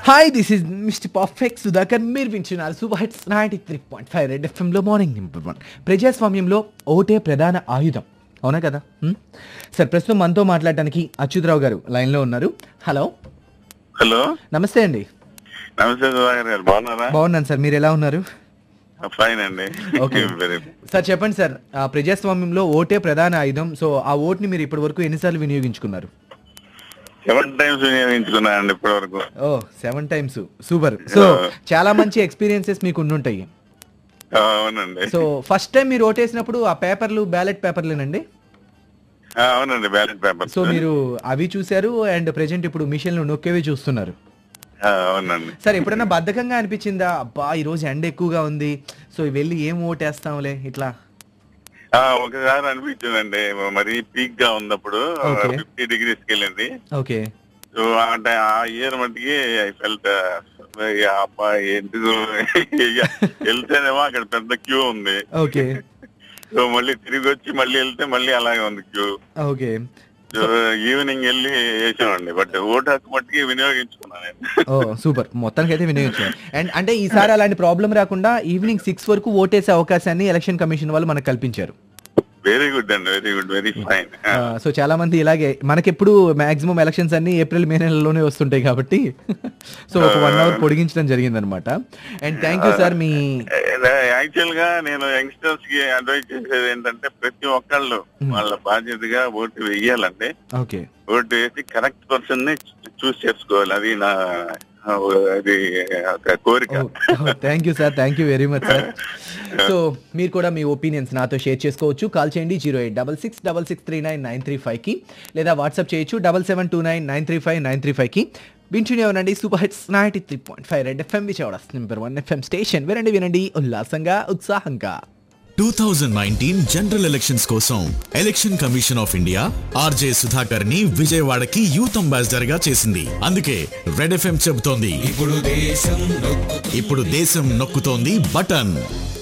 Hi this is mister perfect Sudhakar మీరు వింటున్నారు super hits ninety three point five red ఎఫ్ఎంలో morning number one ప్రజాస్వామ్యంలో ఓటే ప్రధాన ఆయుధం అవునా కదా హ్మ్? సార్ ప్రస్తుతం మనతో మాట్లాడటానికి అచ్యుతరావు గారు లైన్లో ఉన్నారు హలో హలో నమస్తే అండి నమస్తే సుధాకర్ గారు బాగున్నారా బాగున్నాను సార్ మీరు ఎలా ఉన్నారు ఫైన్ అండి ఓకే వెరీ సార్ చెప్పండి సార్ ఆ ప్రజాస్వామ్యంలో ఓటే ప్రధాన ఆయుధం సో ఆ ఓట్ని మీరు ఇప్పటి వరకు ఎన్నిసార్లు వినియోగించుకున్నారు సెవెన్ టైమ్స్ వినియోగించుకున్నానండి ఇప్పటి వరకు ఓ సెవెన్ టైమ్స్ సూపర్ సో చాలా మంచి ఎక్స్పీరియన్సెస్ మీకు ఉండుంటాయి అవునండి సో ఫస్ట్ టైం మీరు ఓటేసినప్పుడు ఆ పేపర్లు బ్యాలెట్ పేపర్లేనండి ఆ, అవునండి బ్యాలెట్ పేపర్ సో మీరు అవి చూశారు అండ్ ప్రెజెంట్ ఇప్పుడు మిషన్లు నొక్కేవి చూస్తున్నారు అవునండి సార్ ఎప్పుడైనా బద్ధకంగా అనిపించిందా అబ్బా ఈ రోజు ఎండ ఎక్కువగా ఉంది సో వెళ్ళి ఏం ఓటేస్తాంలే ఇట్లా ఆ, ఒకసారి అనిపించిందండి మరి పీక్ గా ఉన్నప్పుడు Okay. ఫిఫ్టీ డిగ్రీస్ కి వెళ్ళింది ఓకే సో అంటే ఆ ఇయర్ మటుకి ఐ ఫెల్ట్ అబ్బా ఎందుకు వెళ్తేనేమో అక్కడ పెద్ద క్యూ ఉంది ఓకే సో మళ్ళీ తిరిగి వచ్చి మళ్ళీ వెళ్తే మళ్ళీ అలాగే ఉంది క్యూ ఓకే సో ఈవినింగ్ వెళ్ళి వేసామండి బట్ ఓటు హక్కు మట్టుకి వినియోగించుకున్నాను నేను ఓ సూపర్ మొత్తానికి అయితే వినియోగించారు అండ్ అంటే ఈసారి అలాంటి ప్రాబ్లం రాకుండా ఈవినింగ్ సిక్స్ వరకు ఓటేసే అవకాశాన్ని ఎలక్షన్ కమిషన్ వాళ్ళు మనకు కల్పించారు వెరీ గుడ్ అండి very good very fine so చాలా మంది ఇలాగే మనకెప్పుడు మాక్సిమం ఎలక్షన్స్ అన్ని ఏప్రిల్ మే నెలలోనే వస్తుంటాయి కాబట్టి సో ఒక వన్ అవర్ పొడిగించడం జరిగింది అనమాట అండ్ థ్యాంక్ యూ సార్ మీ యాక్చువల్ గా నేను యంగ్స్టర్స్ కి అడ్వైజ్ చేసేది ఏంటంటే ప్రతి ఒక్కళ్ళు వాళ్ళ బాధ్యతగా ఓటు వేయాలండి ఓకే ఓటు వేసి కరెక్ట్ పర్సన్ ని చూస్ చేసుకోవాలి అది నా అది ఒక కోరిక thank you sir thank you very much sir so మీరు కూడా మీ ఒపీనియన్స్ నాతో షేర్ చేసుకోవచ్చు కాల్ చేయండి zero eight double six double six three nine nine three ఫైవ్కి లేదా వాట్సాప్ చేయొచ్చు double seven two nine nine three five nine three ఫైవ్కి వింటూనే ఉండండి super hits ninety three point five red FM Vijayawada number one FM station వినండి వినండి ఉల్లాసంగా ఉత్సాహంగా 2019 జనరల్ ఎలక్షన్స్ కోసం election commission of India RJ Sudhakar ని విజయవాడకి యూత్ అంబాసిడర్ గా చేసింది అందుకే రెడ్ ఎఫ్ఎం చెబుతోంది ఇప్పుడు దేశం నొక్కుతోంది బటన్